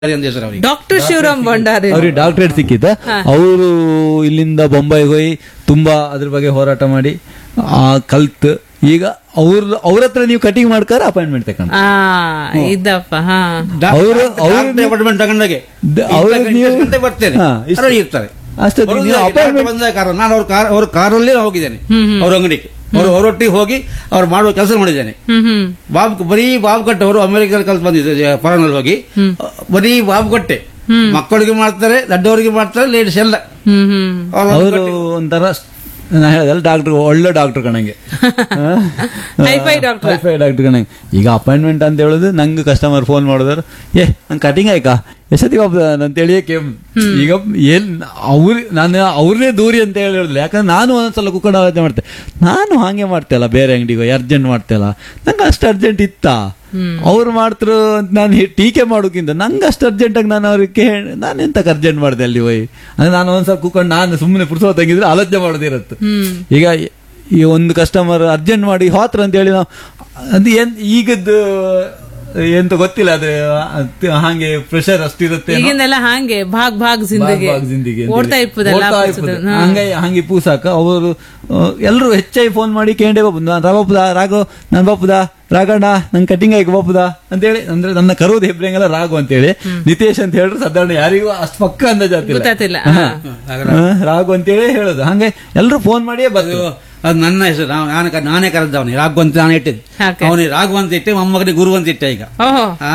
ಅಂತ ಹೆಸರು ಅವರಿಗೆ ಡಾಕ್ಟರ್ ಶಿವರಾಮ್ ಭಂಡಾರಿ ಅವ್ರಿಗೆ ಡಾಕ್ಟರೇಟ್ ಸಿಕ್ಕಿತ್ತ ಅವರು ಇಲ್ಲಿಂದ ಬೊಂಬೈಗೆ ಹೋಗಿ ತುಂಬಾ ಅದ್ರ ಬಗ್ಗೆ ಹೋರಾಟ ಮಾಡಿ ಆ ಕಲ್ತ್ ಈಗ ಅವ್ರ ಅವ್ರ ಹತ್ರ ನೀವು ಕಟಿಂಗ್ ಮಾಡ್ಕಾರ ಅಪಾಯಿಂಟ್ಮೆಂಟ್ ತಗೊಂಡು ಆ ಇದ್ದಪ್ಪ ಹಾ ಅವರು ಅವರು ಡಿಪಾರ್ಟ್ಮೆಂಟ್ ತಗೊಂಡಾಗೆ ದ- ಅವ್ರು ನೀವು- ಗಂಟೆ ಬರ್ತೇನೆ ಹಾ, ಇಷ್ಟು- ಅವ್ರು ಇರ್ತಾರೆ ಅಷ್ಟೊತ್ತಿಗೆ ಬರೋದು ನೀವು ಹಾಗೆ, appointment- ಡಾಕ್ಟರ್ ಬಂದ ಕಾರಣ ನಾನು ಅವ್ರ ಕಾರ್ ಅವ್ರ ಕಾರಲ್ಲಿ ಹೋಗಿದ್ದೇನೆ ಅವ್ರ ಅಂಗಡಿಗೆ ಅವ್ರು ಅವರೊಟ್ಟಿಗೆ ಹೋಗಿ ಅವ್ರು ಮಾಡುವ ಕೆಲಸ ಮಾಡಿದ್ದೇನೆ ಹ್ಮ್ ಹ್ಮ್ ಬಾಬು ಬರೀ ಬಾಬು ಕಟ್ಟೆ ಅವರು ಅಮೆರಿಕದಲ್ಲಿ ಕಲ್ತು ಬಂದಿದ್ದಾರೆ ಫಾರಿನಲ್ಲಿ ಹೋಗಿ ಬರೀ ಬಾಬು ಕಟ್ಟೆ ಮಕ್ಕಳಿಗೆ ಮಾಡ್ತಾರೆ ದೊಡ್ಡವರಿಗೆ ಮಾಡ್ತಾರೆ ಲೇಡೀಸ್ ಎಲ್ಲ ಹ್ಮ್ ಹ್ಮ್ ಅವ್ರು ಅವರು ಒಂಥರ ನಾ ಹೇಳ್ದಲ್ಲ ಡಾಕ್ಟರ್ ಒಳ್ಳೆ ಡಾಕ್ಟರ್ ಕಣಂಗೆ ಹೈಫೈ ಡಾಕ್ಟರ್ ಹೈಫೈ ಡಾಕ್ಟರ್ ಕಣಂಗೆ ಈಗ ಅಪಾಯಿಂಟ್ಮೆಂಟ್ ಅಂತ ಹೇಳುದು ನಂಗೆ ಕಸ್ಟಮರ್ ಫೋನ್ ಮಾಡಿದ್ರು ಏ ನಂಗೆ ಕಟಿಂಗ್ ಆಯ್ಕಾ ಎಷ್ಟೊತ್ತಿಗೆ ಹೋಗ್ತದ ಅಂತೇಳಿ ಕೇಮ್ ಈಗ ಏನ್ ಅವ್ರ ನಾನು ಅವ್ರನ್ನೇ ದೂರಿ ಅಂತ ಹೇಳಿ ಹೇಳಿದ್ಲು ಯಾಕಂದ್ರೆ ನಾನು ಒಂದೊಂದ್ಸಲ ಕುಕ್ಕಡ ಆಲೋಚನೆ ಮಾಡ್ತೆ ನಾನು ಹಾಗೆ ಮಾಡ್ತೇಲ್ಲ ಬೇರೆ ಅಂಗಡಿಗೆ ಅರ್ಜೆಂಟ್ ಮಾಡ್ತೇಲ್ಲ ನಂಗೆ ಅಷ್ಟು ಅರ್ಜೆಂಟ್ ಇತ್ತಾ ಅವ್ರು ಮಾಡ್ತರು ಅಂತ ನಾನು ಹೇ- ಟೀಕೆ ಮಾಡೋಕ್ಕಿಂತ ನಂಗೆ ಅಷ್ಟು ಅರ್ಜೆಂಟಾಗಿ ನಾನು ಅವ್ರಿಗೆ ಹೇಳಿ ನಾನು ಎಂತಕ್ಕೆ ಅರ್ಜೆಂಟ್ ಮಾಡಿದೆ ಅಲ್ಲಿ ಹೋಗಿ ಅಂದ್ರೆ ನಾನು ಒಂದ್ಸಲ ಕೂತ್ಕೊಂಡು ನಾನು ಸುಮ್ಮನೆ ಪುರ್ಸೋ ತಂಗಿದ್ರೆ ಆಲೋಚನೆ ಮಾಡೋದಿರತ್ತೆ ಈಗ ಈ ಒಂದು ಕಸ್ಟಮರ್ ಅರ್ಜೆಂಟ್ ಮಾಡಿ ಹೋತ್ರ ಅಂತ ಹೇಳಿ ನಾವು ಅದು ಏನ್ ಈಗದ್ದು ಎಂತ ಗೊತ್ತಿಲ್ಲ ಅದೇ ಅದ್ ಹಾಗೆ ಪ್ರೆಷರ್ ಅಷ್ಟಿರುತ್ತೆ ಈಗಿಂದೆಲ್ಲ ಹಾಗೆ ಭಾಗ್ ಭಾಗ್ ಜಿಂದಗಿ ಓಡ್ತಾ ಇಪ್ಪದಲ್ಲ ಹಂಗೆ ಹಂಗೆ ಪೂಸಾಕ ಅವರು ಎಲ್ಲರೂ ಹೆಚ್ಚಾಗಿ ಫೋನ್ ಮಾಡಿ ಕೇಂಡೆ ಬಾಪು ನಾನು ರಾಬಪ್ಪದ ರಾಘವ್ ನಾನು ಬಾಪುದ ರಾಗಣ್ಣ ನಂಗೆ ಕಟಿಂಗ್ ಆಗಿ ಬಾಪುದ ಅಂತೇಳಿ ಅಂದ್ರೆ ನನ್ನ ಕರೋದು ಹೆಬ್ರೆಂಗೆಲ್ಲ ರಾಘವ್ ಅಂತೇಳಿ ನಿತೇಶ್ ಅಂತ ಹೇಳಿದ್ರೆ ಸಾಧಾರಣ ಯಾರಿಗೂ ಅಷ್ಟು ಪಕ್ಕ ಅಂದಾಜಾತಿಲ್ಲ ಗೊತ್ತಾತಿಲ್ಲ ರಾಘವ್ ಅಂತೇಳಿ ಹೇಳೋದು ಹಂಗೆ ಎಲ್ಲರೂ ಫೋನ್ ಮಾಡಿಯೇ ಬರ್ತೀವಿ ಅದು ನನ್ನ ಹೆಸರು ನಾವು ನಾನು ಕ- ನಾನೇ ಕರೆದ ಅವನಿಗೆ ರಾಘು ಅಂತ ನಾನು ಇಟ್ಟಿದ್ದೆ Okay. ಅವನಿಗೆ ರಾಘು ಅಂತ ಇಟ್ಟೆ ಮೊಮ್ಮಗನಿಗೆ ಗುರು ಅಂತ ಇಟ್ಟೆ ಈಗ ಓಹೋ ಆ,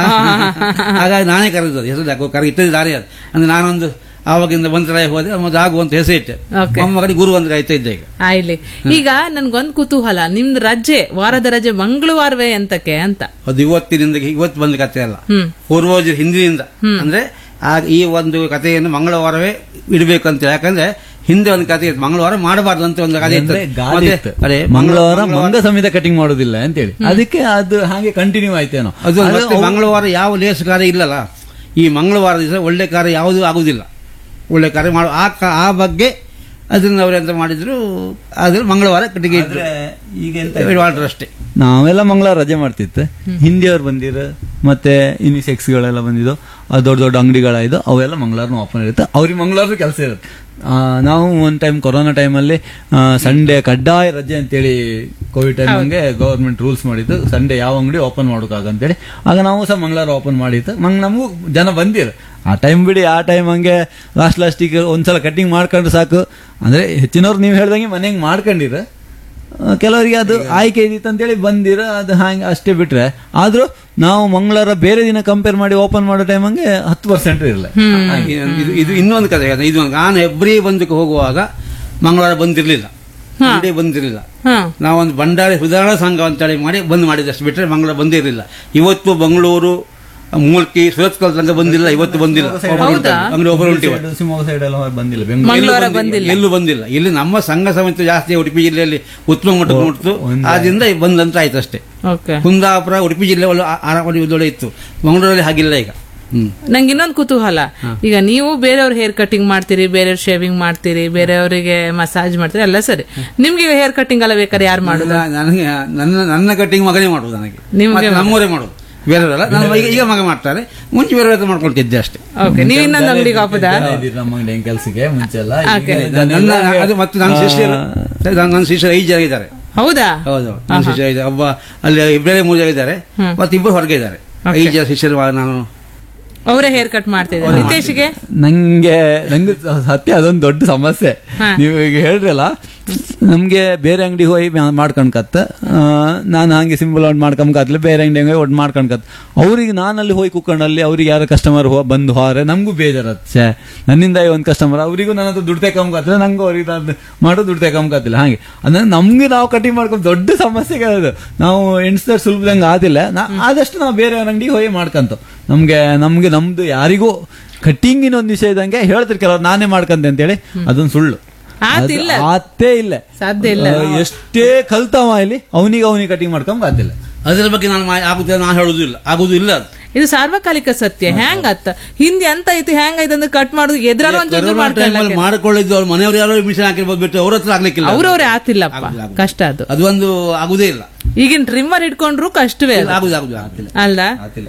ಹಾಗಾಗಿ ನಾನೇ ಕರೆದದ್ದು ಹೆಸರು ಯಾಕೋ ಕರೆ ಇಟ್ಟಿದ್ದು ದಾರಿ ಅದು ಅಂದ್ರೆ ನಾನೊಂದು ಆವಾಗಿಂದ ಮಂತ್ರಾಲಯ ಹೋದೆ ಮತ್ತೆ ರಾಘು ಅಂತ ಹೆಸರು ಇಟ್ಟೆ Okay. ಮೊಮ್ಮಗನಿಗೆ ಗುರು ಅಂತ ಕಾಯ್ತಾ ಇದ್ದೆ ಈಗ ಆಯ್ಲಿ ಈಗ ನನ್ಗೊಂದ್ ಕುತೂಹಲ ನಿಮ್ದು ರಜೆ ವಾರದ ರಜೆ ಮಂಗಳವಾರವೇ ಅಂತಕ್ಕೆ ಅಂತ ಅದು ಇವತ್ತಿನಿಂದ ಇವತ್ತು ಬಂದ ಕಥೆ ಅಲ್ಲ ಹ್ಮ್ ಪೂರ್ವಜ ಹಿಂದಿನಿಂದ ಅಂದ್ರೆ ಆಗ ಈ ಒಂದು ಕಥೆಯನ್ನು ಮಂಗಳವಾರವೇ ಇಡಬೇಕಂತ ಯಾಕಂದ್ರೆ ಹಿಂದೆ ಒಂದು ಕಥೆ ಇತ್ತು ಮಂಗಳವಾರ ಮಾಡಬಾರ್ದು ಅಂತ ಒಂದು ಕಥೆ ಇತ್ತು ಅಂದ್ರೆ ಗಾದೆ ಮತ್ತೆ ಇತ್ತು. ಅದೇ ಮಂಗಳವಾರ ಮಂಗ ಸಮೇತ ಕಟಿಂಗ್ ಮಾಡೋದಿಲ್ಲ ಅಂತೇಳಿ ಅದಕ್ಕೆ ಅದು ಹಾಗೆ ಕಂಟಿನ್ಯೂ ಆಯ್ತೇನೋ ಅದು ಅದು ಮತ್ತೆ ಮಂಗಳವಾರ ಯಾವ ಲೇಸ್ ಕಾರ್ಯ ಇಲ್ಲಲ್ಲ ಈ ಮಂಗಳವಾರ ದಿವಸ ಒಳ್ಳೆ ಕಾರ್ಯ ಯಾವುದೂ ಆಗುದಿಲ್ಲ ಒಳ್ಳೆ ಕಾರ್ಯ ಮಾಡೋ ಆ ಕ- ಆ ಬಗ್ಗೆ ಅದನ್ನ ಅವ್ರು ಎಂತ ಮಾಡಿದ್ರು ಅದ್ರ ಮಂಗಳವಾರ ಕಟ್ಟಿಗೆ ಇದ್ರು ಈಗ ಎಂತ ವಾಟರ್ ಅಷ್ಟೇ ನಾವೆಲ್ಲ ಮಂಗಳವಾರ ರಜೆ ಮಾಡ್ತಿತ್ತು ಹಿಂದಿಯವ್ರು ಬಂದಿರ ಮತ್ತೆ ಯುನಿಸೆಕ್ಸ್ ಗಳೆಲ್ಲ ಬಂದಿದ್ದು ಆ ದೊಡ್ಡ ದೊಡ್ಡ ಅಂಗಡಿಗಳಾಯ್ತು ಅವೆಲ್ಲ ಮಂಗಳವಾರ ಓಪನ್ ಇರುತ್ತೆ ಅವ್ರಿಗೆ ಮಂಗಳವಾರ ಕೆಲಸ ಇರುತ್ತೆ ಆ, ನಾವು ಒಂದು ಟೈಮ್ ಕೊರೋನಾ ಟೈಮಲ್ಲಿ ಸಂಡೇ ಕಡ್ಡಾಯ ರಜೆ ಅಂತೇಳಿ ಕೋವಿಡ್ ಟೈಮ್ ಹಂಗೆ ಗೌರ್ಮೆಂಟ್ ರೂಲ್ಸ್ ಮಾಡಿದ್ದು ಸಂಡೇ ಯಾವ ಅಂಗಡಿ ಓಪನ್ ಮಾಡೋಕ್ಕಾಗಂತೇಳಿ ಆಗ ನಾವು ಸಹ ಮಂಗಳವಾರ ಓಪನ್ ಮಾಡಿತ್ತು ಮಂಗ್ ನಮಗೂ ಜನ ಬಂದಿರು ಆ ಟೈಮ್ ಬಿಡಿ ಆ ಟೈಮ್ ಹಂಗೆ ಲಾಸ್ಟ್ ಲಾಸ್ಟಿಗೆ ಒಂದ್ಸಲ ಕಟಿಂಗ್ ಮಾಡ್ಕೊಂಡ್ರೆ ಸಾಕು ಅಂದ್ರೆ ಹೆಚ್ಚಿನವ್ರು ನೀವು ಹೇಳ್ದಂಗೆ ಮನೆಗೆ ಮಾಡ್ಕೊಂಡಿರ ಆ, ಕೆಲವರಿಗೆ ಅದು ಆಯ್ಕೆ ಇದ್ದಿತ್ತು ಅಂತೇಳಿ ಬಂದಿರ ಅದು ಹಾಗೆ ಅಷ್ಟೇ ಬಿಟ್ರೆ ಆದ್ರೂ ನಾವು ಮಂಗಳವಾರ ಬೇರೆ ದಿನ ಕಂಪೇರ್ ಮಾಡಿ ಓಪನ್ ಮಾಡೋ ಟೈಮ್ ಹಂಗೆ ಹತ್ತು ಪರ್ಸೆಂಟ್ ಇರಲ್ಲ ಇದು ಇದು ಇನ್ನೊಂದು ಕಥೆ ಅದು. ಇದು ನಾನು ಹೆಬ್ರಿ ಬಂದಕ್ಕೆ ಹೋಗುವಾಗ ಮಂಗಳವಾರ ಬಂದಿರಲಿಲ್ಲ ಸಂಡೇ ಬಂದಿರಲಿಲ್ಲ ಹಾ ನಾವೊಂದು ಭಂಡಾರಿ ಸುಧಾರಣಾ ಸಂಘ ಅಂತೇಳಿ ಮಾಡಿ ಬಂದ್ ಮಾಡಿದಷ್ಟು ಬಿಟ್ಟರೆ ಮಂಗಳವಾರ ಬಂದಿರಲಿಲ್ಲ ಇವತ್ತು ಮಂಗಳೂರು ಮೂಲ್ಕಿ ಸುರತ್ಕಲ್ ತನಕ ಬಂದಿಲ್ಲ ಇವತ್ತು ಬಂದಿಲ್ಲ ಹೌದಾ? ಅಂಗಡಿ ಒಬ್ಬರು ಉಂಟು ಇವತ್ತು. ಶಿವಮೊಗ್ಗ ಸೈಡ್ ಎಲ್ಲ ಬಂದಿಲ್ಲ ಬೆಂಗಳೂರು ಮಂಗಳವಾರ ಎಲ್ಲೂ ಬಂದಿಲ್ಲ ಎಲ್ಲೂ ಬಂದಿಲ್ಲ ಇಲ್ಲಿ ನಮ್ಮ ಸಂಘ ಸಮಿತಿ ಜಾಸ್ತಿ ಉಡುಪಿ ಜಿಲ್ಲೆಯಲ್ಲಿ ಉತ್ತಮ ಮಟ್ಟಕ್ಕೆ ಮುಟ್ಟಿತು ಆದ್ರಿಂದ ಬಂದಂತ ಆಯ್ತು ಅಷ್ಟೇ ಓಕೆ ಕುಂದಾಪುರ ಉಡುಪಿ ಜಿಲ್ಲೆ ಒಳ್ಳೆ ಆ- ಆರಾಮಡಿ ಒಳ್ಳೆ ಇತ್ತು ಮಂಗಳೂರಲ್ಲಿ ಹಾಗಿಲ್ಲ ಈಗ ಹ್ಮ್ ನಂಗೆ ಇನ್ನೊಂದು ಕುತೂಹಲ ಈಗ ನೀವು ಬೇರೆಯವ್ರ ಹೇರ್ ಕಟಿಂಗ್ ಮಾಡ್ತೀರಿ ಬೇರೆಯವ್ರ ಶೇವಿಂಗ್ ಮಾಡ್ತೀರಿ ಬೇರೆಯವರಿಗೆ ಮಸಾಜ್ ಮಾಡ್ತೀರಿ ಎಲ್ಲ ಸರಿ ನಿಮ್ಗೆ ಹೇರ್ ಕಟಿಂಗ್ ಎಲ್ಲ ಬೇಕಾದ್ರೆ ಯಾರು ಮಾಡುದು ನಾ- ನನಗೆ ನನ್ನ ನನ್ನ ಕಟ್ಟಿಂಗ್ ಮಗನೇ ಮಾಡುದು ನನಗೆ ನಿಮ್ಗೆ ಮತ್ತೆ ನಮ್ಮವರೇ ಮಾಡುದು ಬೇರೆಯವರಲ್ಲ ನನ್ನ ಈಗ ಈಗ ಮಗ ಮಾಡ್ತಾರೆ ಮುಂಚೆ ಬೇರೆ ಹತ್ರ ಮಾಡ್ಕೊಳ್ತಿದ್ದೆ ಅಷ್ಟೇ ಓಕೆ ನೀವು ಇನ್ನೊಂದು ಅಂಗಡಿಗೆ ಹಾಪುದಾ ಜನ ಇದ್ದೀರಿ ನಮ್ಮ ಅಂಗಡಿ ಕೆಲಸಕ್ಕೆ ಮುಂಚೆ ಎಲ್ಲ Okay. ಈಗ ನನ್ನ ಇದನ್ನೆಲ್ಲ ಅದು ಮತ್ತೆ ನನ್ನ ಶಿಷ್ಯರು ನನ್ನ ಶಿಷ್ಯರು ಐದು ಜನ ಇದ್ದಾರೆ ಹೌದಾ ಹೌದು ನನ್ನ ಶಿಷ್ಯ ಇದೆ ಒಬ್ಬ ಅಲ್ಲಿ ಇಬ್ಬರೇ ಮೂರು ಜನ ಇದ್ದಾರೆ ಮತ್ತೆ ಇಬ್ಬರು ಹೊರಗೆ ಇದ್ದಾರೆ ಐದು ಜನ ಶಿಷ್ಯರು ನಾನು ಅವರೇ ಹೇರ್ ಕಟ್ ಮಾಡ್ತಿದ್ದಾರೆ ನಿತೇಶ್ಗೆ ನಂಗೆ ನಂಗೆ ಸತ್ಯ ಅದೊಂದು ದೊಡ್ಡ ಸಮಸ್ಯೆ ಹಾ. ನೀವು ಈಗ ಹೇಳ್ರಲ್ಲ ನಮ್ಗೆ ಬೇರೆ ಅಂಗಡಿ ಹೋಗಿ ಮಾಡ್ಕೊಂಡ್ಕತ್ತ ನಾನು ಹಂಗೆ ಸಿಂಪಲ್ ಒಂದು ಮಾಡ್ಕೊಂಡ್ಕತ್ಲೆ ಬೇರೆ ಅಂಗಡಿ ಹೋಗಿ ಒಟ್ಟು ಮಾಡ್ಕೊಂಡ್ಕತ್ ಅವ್ರಿಗೆ ನಾನು ಅಲ್ಲಿ ಹೋಗಿ ಕುತ್ಕೊಂಡಲ್ಲಿ ಅವ್ರಿಗೆ ಯಾರು ಕಸ್ಟಮರ್ ಹೋ ಬಂದು ಹೋರೆ ನಮಗೂ ಬೇಜಾರತ್ ಛೇ ನನ್ನಿಂದ ಒಂದು ಕಸ್ಟಮರ್ ಅವರಿಗೂ ನನ್ನ ಹತ್ರ ದುಡ್ಡು ತೆಕೊಂಬಕತ್ತಿಲ್ಲ ನಂಗೂ ಅವ್ರಿಗೆ ನಾನು ಮಾಡೋ ದುಡ್ಡು ತೆಕೊಂಬಕತ್ತಿಲ್ಲ ಹಾಗೆ ಅಂದ್ರೆ ನಮ್ಗೆ ನಾವು ಕಟಿಂಗ್ ಮಾಡ್ಕೊಂಡು ದೊಡ್ಡ ಸಮಸ್ಯೆಗೆ ಅದು ನಾವು ಎಣಿಸಿದ್ರೆ ಸುಲಭದಂಗೆ ಆದಿಲ್ಲ ನಾ- ಆದಷ್ಟು ನಾವು ಬೇರೆ ಅಂಗಡಿಗೆ ಹೋಗಿ ಮಾಡ್ಕಂತ ನಮ್ಗೆ ನಮ್ಗೆ ನಮ್ದು ಯಾರಿಗೂ ಕಟ್ಟಿಂಗಿನ ಒಂದು ವಿಷಯ ಇದ್ದಂಗೆ ಹೇಳ್ತಿರ್ ಕೆಲವ್ರು ನಾನೇ ಮಾಡ್ಕಂತೆ ಅಂತೇಳಿ ಅದೊಂದು ಸುಳ್ಳು ಆತಿಲ್ಲ. ಅದು ಆತೇ ಇಲ್ಲ ಸಾಧ್ಯ ಇಲ್ಲ ಆ, ಎಷ್ಟೇ ಕಲ್ತವ ಇಲ್ಲಿ ಅವನಿಗೆ ಅವನಿಗೆ ಕಟಿಂಗ್ ಮಾಡ್ಕೊಂಡ್ ಆತಿಲ್ಲ ಅದರ ಬಗ್ಗೆ ನಾನು ಮಾ- ಆಗುದಿಲ್ಲ ನಾನು ಹೇಳುದಿಲ್ಲ ಆಗುದಿಲ್ಲ ಅದು ಇದು ಸಾರ್ವಕಾಲಿಕ ಸತ್ಯ ಹೆಂಗ್ ಅತ್ತ ಹಿಂದೆ ಅಂತ ಐತಿ ಹೆಂಗ್ ಐತಿ ಅಂದ್ರೆ ಕಟ್ ಮಾಡುದು ಎದ್ರಾರು ಒಂಚೂರು ಕೊರೋನಾ ಟೈಮಲ್ಲಿ ಮಾಡ್ಕೊಳ್ಳಕ್ಕೆ ಮಾಡಿಕೊಳ್ಳಿದ್ದು ಅವ್ರ ಮನೆಯವರು ಯಾರೋ ಮಿಷನ್ ಹಾಕಿರ್ಬೋದು ಬಿಟ್ಟು ಅವ್ರ ಹತ್ರ ಆಗ್ಲಿಕ್ಕಿಲ್ಲ ಅವ್ರವ್ರೇ ಆತಿಲ್ಲಪ್ಪ ಆಗುದಿಲ್ಲ, ಆಗುದಿಲ್ಲ. ಕಷ್ಟ ಅದು ಅದು ಒಂದು ಆಗುದೇ ಇಲ್ಲ ಈಗಿನ ಟ್ರಿಮ್ಮರ್ ಇಟ್ಕೊಂಡ್ರು ಕಷ್ಟವೇ ಅದು. ಆಗುದು ಆಗುದು ಆಗ್ತಿಲ್ಲ ಅಲ್ಲ ಆತಿಲ್ಲ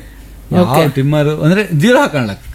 ಯಾವ ಟ್ರಿಮ್ಮರ್ ಅಂದ್ರೆ ಜೀರೋ ಹಾಕೊಳ್ಳಕ್